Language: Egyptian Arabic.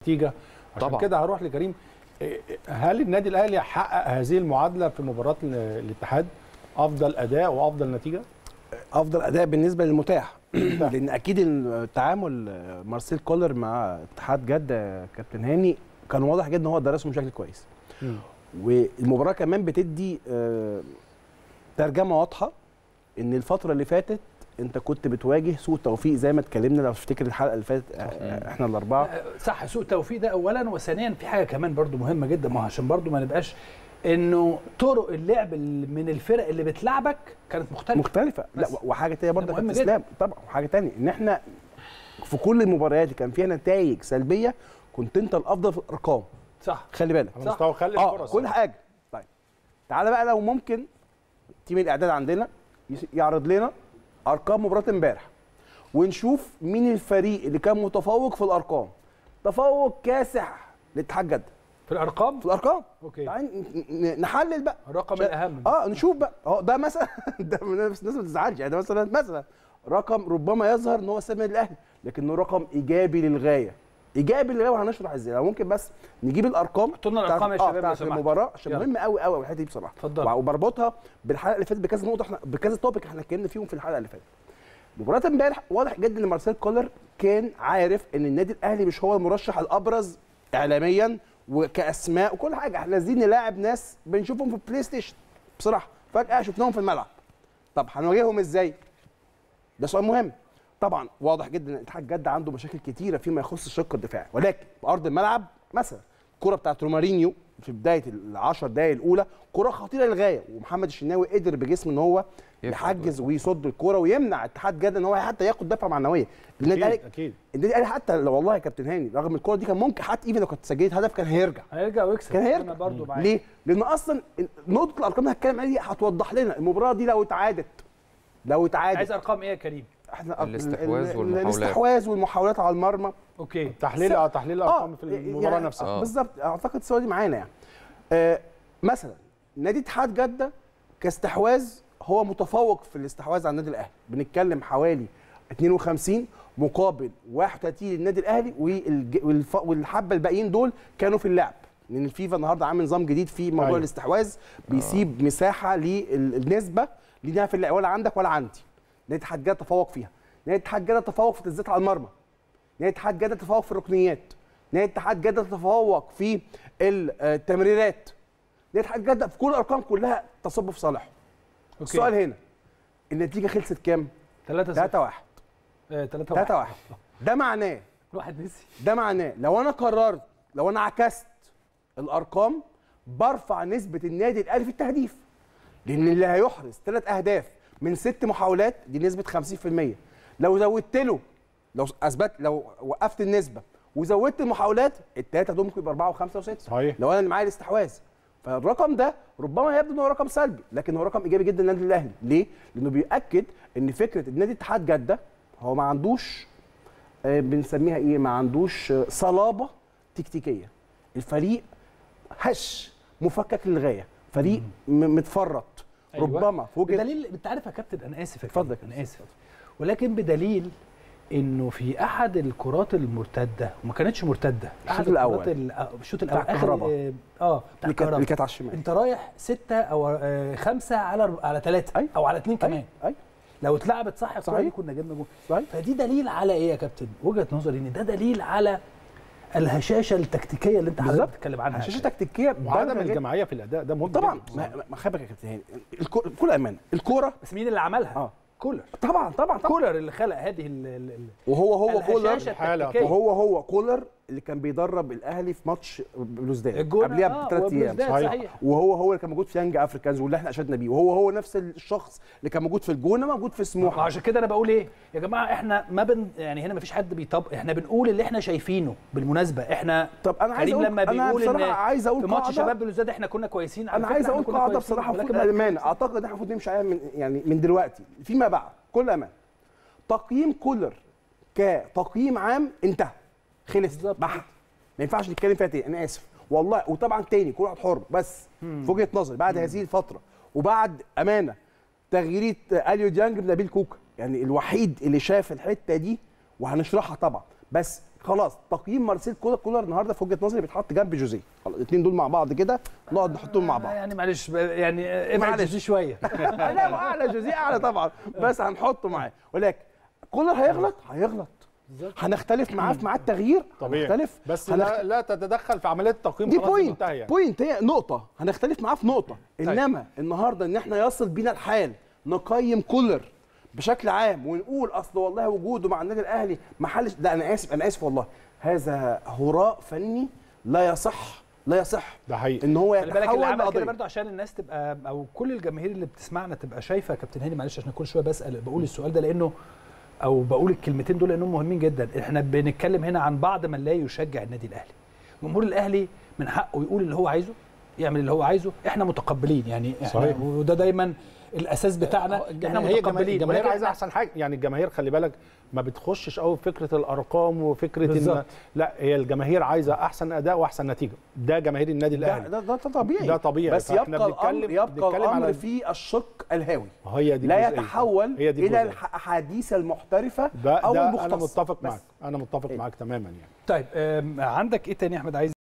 نتيجه عشان طبعاً. كده هروح لكريم إيه، هل النادي الاهلي حقق هذه المعادله في مباراه ال- الاتحاد افضل اداء وافضل نتيجه افضل اداء بالنسبه للمتاح لان اكيد التعامل آه، مارسيل كولر مع اتحاد جده كابتن هاني كان واضح جدا ان هو درسهم بشكل كويس والمباراه كمان بتدي آه، ترجمه واضحه ان الفتره اللي فاتت انت كنت بتواجه سوء توفيق زي ما اتكلمنا لو تفتكر الحلقه اللي فاتت آه، احنا الاربعه صح سوء التوفيق ده اولا وثانيا في حاجه كمان برضو مهمه جدا ما هو عشان برضو ما نبقاش انه طرق اللعب ال- من الفرق اللي بتلعبك كانت مختلفه مختلفه لا بس. و- وحاجه تانية برضه ده يا مهم كابتن جدا. اسلام طبعا وحاجه تانية ان احنا في كل المباريات اللي كان فيها نتائج سلبيه كنت انت الافضل في الارقام صح خلي بالك على صح. مستوى خلق اه الفرص كل حاجه طيب تعالى بقى لو ممكن تيم الاعداد عندنا يس- يعرض لنا ارقام مباراه امبارح ونشوف مين الفريق اللي كان متفوق في الارقام تفوق كاسح لاتحاد جده في الارقام في الارقام اوكي تعال ن- ن- نحلل بقى الرقم شا- الاهم اه نشوف بقى اه ده مثلا ده من الناس الناس ما تزعلش يعني ده مثلا مثلا رقم ربما يظهر ان هو سبب الاهلي لكنه رقم ايجابي للغايه ايجابي للغايه وهنشرح ازاي لو ممكن بس نجيب الارقام حطوا لنا الأرقام يا بتاعت- شباب لو بتاعت سمحتوا. المباراه عشان يلا. مهم قوي قوي الحته دي بصراحه اتفضل. وبربطها بالحلقه اللي فاتت بكذا نقطه احنا بكذا توبيك احنا اتكلمنا فيهم في الحلقه اللي فاتت مباراه امبارح واضح جدا ان مارسيل كولر كان عارف ان النادي الاهلي مش هو المرشح الابرز اعلاميا وكاسماء وكل حاجه احنا عايزين نلاعب ناس بنشوفهم في البلاي ستيشن بصراحه فجاه شفناهم في الملعب طب هنواجههم ازاي ده سؤال مهم طبعا واضح جدا ان اتحاد جده عنده مشاكل كتيره فيما يخص الشق الدفاعي ولكن في ارض الملعب مثلا الكره بتاعت رومارينيو في بدايه العشر دقائق الاولى كره خطيره للغايه ومحمد الشناوي قدر بجسمه ان هو يحجز ويصد الكره ويمنع اتحاد جده ان هو حتى ياخد دفعه معنويه النادي اكيد الاهلي اكيد النادي الاهلي حتى لو والله يا كابتن هاني رغم الكره دي كان ممكن حتى ايفن لو كانت سجلت هدف كان هيرجع هيرجع ويكسب كان هيرجع انا برضو معاك ليه؟ لان اصلا نقطه الارقام اللي هتكلم عليها دي هتوضح لنا المباراه دي لو اتعادت لو اتعادت عايز ارقام ايه يا كريم احنا الاستحواذ ال- ال- والمحاولات. الاستحواذ والمحاولات على المرمى اوكي تحليل اه تحليل الارقام في المباراه يعني نفسها آه. بالظبط اعتقد الصوره دي معانا يعني آه مثلا نادي اتحاد جده كاستحواذ هو متفوق في الاستحواذ على النادي الاهلي بنتكلم حوالي 52 مقابل 31 للنادي الاهلي والج- والف- والحبه الباقيين دول كانوا في اللعب لان الفيفا النهارده عامل نظام جديد في موضوع أيوة. الاستحواذ بيسيب مساحه للنسبه ليها في اللعب ولا عندك ولا عندي نادي اتحاد جده تفوق فيها نادي اتحاد جده تفوق في التسديدات على المرمى نادي اتحاد جده تفوق في الركنيات نادي اتحاد جده تفوق في التمريرات نادي اتحاد جده في كل الارقام كلها تصب في صالحه السؤال هنا النتيجه خلصت كام 3 3 1 3 3 1 ده معناه الواحد نسي ده معناه لو انا قررت لو انا عكست الارقام برفع نسبه النادي الاهلي في التهديف لان اللي هيحرز ثلاث اهداف من ست محاولات دي نسبه 50% لو زودت له لو اثبت لو وقفت النسبه وزودت المحاولات الثلاثه دول ممكن يبقى اربعه وخمسه وسته صحيح. لو انا اللي معايا الاستحواذ فالرقم ده ربما يبدو ان هو رقم سلبي لكن هو رقم ايجابي جدا للنادي الاهلي ليه؟ لانه بياكد ان فكره النادي اتحاد جده هو ما عندوش آه، بنسميها ايه ما عندوش آه، صلابه تكتيكيه الفريق هش مفكك للغايه فريق م- متفرط أيوة. ربما في وجهه بدليل انت عارف يا كابتن انا اسف يا اتفضل يا كابتن، كابتن. انا اسف ولكن بدليل انه في احد الكرات المرتده وما كانتش مرتده احد الأول. الكرات ال- آه، الشوط بتاع الاول الكهرباء. اه آه، بتاع اللي كانت الكهرباء اللي كانت على الشمال انت رايح ستة او آه، خمسة على على ثلاثة أيوة. او على اثنين كمان اي لو اتلعبت صح الكرة صحيح. دي كنا جبنا جول صحيح فدي دليل على ايه يا كابتن وجهة نظري ان ده دليل على الهشاشة التكتيكية اللي انت حضرتك بالظبط. بتتكلم عنها شاشه تكتيكيه وعدم بالغة جداً. الجماعيه في الاداء ده مهم طبعا جداً. ما ما خلي بالك يا كابتن هاني الكو- بكل امانه الكوره بس مين اللي عملها؟ اه كولر طبعا طبعا طبعا كولر اللي خلق هذه ال ال ال وهو هو كولر الهشاشة الحالة. التكتيكية وهو هو كولر اللي كان بيدرب الاهلي في ماتش بلوزداد الجونة، قبلها آه، بثلاث ايام وبلوزداد، صحيح. صحيح وهو هو اللي كان موجود في يانج افريكانز واللي احنا اشدنا بيه وهو هو نفس الشخص اللي كان موجود في الجونه موجود في سموحه عشان كده انا بقول ايه يا جماعه احنا ما بن يعني هنا ما فيش حد بيطبق احنا بنقول اللي احنا شايفينه بالمناسبه احنا طب انا عايز كريم اقول لما انا بيقول بصراحه ان عايز اقول في ماتش قاعدة- شباب بلوزداد احنا كنا كويسين على انا فكرة عايز احنا اقول كنا قاعده كويسين، بصراحه ولكن بكل ما امانه كناش اعتقد ان احنا المفروض نمشي عليها من يعني من دلوقتي فيما بعد كل امان تقييم كولر كتقييم عام انتهى خلص بالظبط. بحت ما ينفعش نتكلم فيها تاني انا اسف والله وطبعا تاني كل واحد حر بس في وجهه نظري بعد هذه الفتره وبعد امانه تغيير اليو ديانج بنبيل كوكا يعني الوحيد اللي شاف الحته دي وهنشرحها طبعا بس خلاص تقييم مارسيل كولر كولر النهارده في وجهه نظري بيتحط جنب جوزيه خلاص الاثنين دول مع بعض كده نقعد نحطهم مع بعض يعني معلش ب- يعني ابعد معلش. دي شويه لا هو اعلى جوزيه اعلى طبعا بس هنحطه معاه ولكن كولر هيغلط هيغلط هنختلف معاه في ميعاد التغيير طبيعي هنختلف بس هنخت- لا, لا تتدخل في عمليه التقييم دي خلاص بوينت منتهيه بوينت هي نقطة هنختلف معاه في نقطة انما النهارده ان احنا يصل بينا الحال نقيم كولر بشكل عام ونقول اصل والله وجوده مع النادي الاهلي ما حلش لا انا اسف انا اسف والله هذا هراء فني لا يصح لا يصح ده حقيقي ان هو خلي بالك اللي يتحول عمل كده لقضية برضه عشان الناس تبقى او كل الجماهير اللي بتسمعنا تبقى شايفه يا كابتن هاني معلش عشان كل شويه بسال بقول السؤال ده لانه او بقول الكلمتين دول لانهم مهمين جدا احنا بنتكلم هنا عن بعض من لا يشجع النادي الاهلي جمهور الاهلي من حقه يقول اللي هو عايزه يعمل اللي هو عايزه احنا متقبلين يعني احنا صحيح. وده دايما الاساس بتاعنا احنا الجماهير هي متقبلين الجماهير ولكن عايزه احسن حاجه يعني الجماهير خلي بالك ما بتخشش قوي في فكره الارقام وفكره ان بالظبط. لا هي الجماهير عايزه احسن اداء واحسن نتيجه ده جماهير النادي ده, الاهلي ده, ده طبيعي ده طبيعي. بس فإحنا يبقى الامر بنتكلم- يبقى بنتكلم الامر على- في الشق الهاوي هي دي لا الجزئية. يتحول هي دي الى الجزئية. الاحاديث المحترفه ده او ده المختص انا متفق بس. معاك انا متفق إيه. معاك تماما يعني طيب آم، عندك ايه تاني يا احمد عايز